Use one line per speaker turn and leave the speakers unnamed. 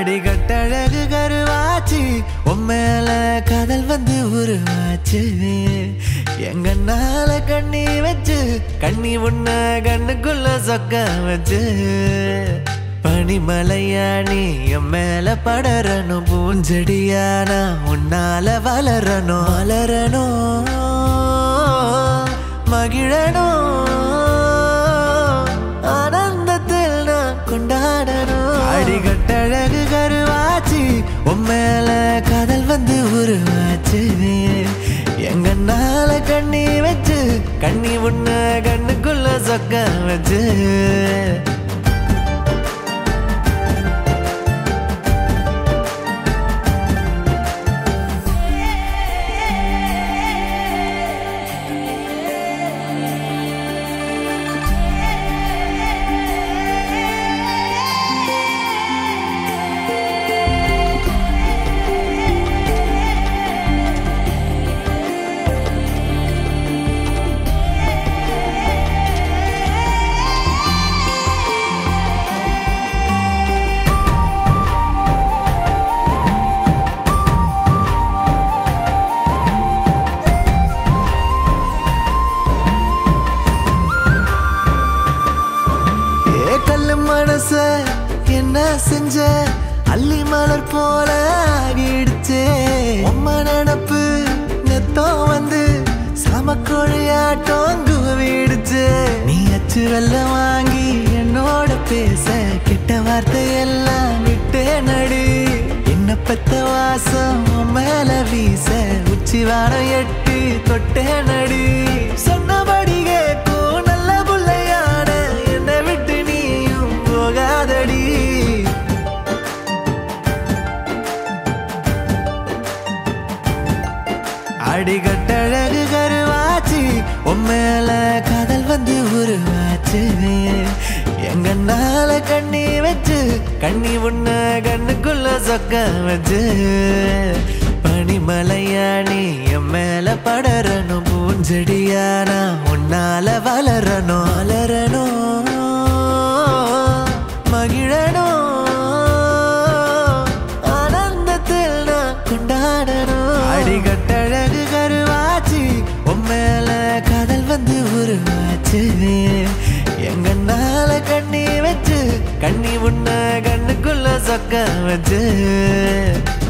அடிகட்டழகு கருவாச்சு உம்மேல காதல் வந்து உருவாச்சு எங்கனால கண்ணி வச்சு கண்ணி உன்ன கண்ணுக்குள்ள சொக்க வச்சு பனிமலையா நீ என் மேல படரணும் பூஞ்செடியானா உன்னால வளரணும் வளரணும் மகிழணும் ஆனந்தத்தில் நான் கொண்டாடணும் அடிகட்டழகு கருவாச்சு உம்மேல காதல் வந்து உருவாச்சு எங்கனால கண்ணி வச்சு கண்ணி உன்ன கண்ணுக்குள்ள சொக்க வச்சு ஏ கல்லு மனச என்ன செஞ்ச அள்ளி மலர் போல ஆகிடுச்சே உம்ம நினப்பு நெத்தம் வந்து சமக்கொழியாட்டம் குவிடுச்சு நீ அச்சு வெள்ளம் வாங்கி என்னோட பேச கிட்ட வார்த்தை எல்லாம் விட்டே நடி என்ன பெத்த வாசம் உன் மேல வீச உச்சி வாரம் எட்டி தொட்டே நடி சொன்னபடி கேட்கும் நல்ல புள்ளையான என்னை விட்டு நீயும் போகாதடி அடிகட்டழகு கருவாச்சு உம்மேல காதல் வந்து உருவாச்சு எங்கனால கண்ணி வச்சு கண்ணி உன்ன கண்ணுக்குள்ள சொக்க வச்சு பனிமலையா நீ என் மேல படரணும் பூஞ்செடியானா உன்னால வளரணும் வளரணும் மகிழணும் ஆனந்தத்தில் நான் கொண்டாடணும் அடிகட்டழகு கருவாச்சு உம்மேல காதல் வந்து உருவாச்சு எங்கனால கண்ணி வச்சு கண்ணி உன்ன கண்ணுக்குள்ள சொக்க வச்சு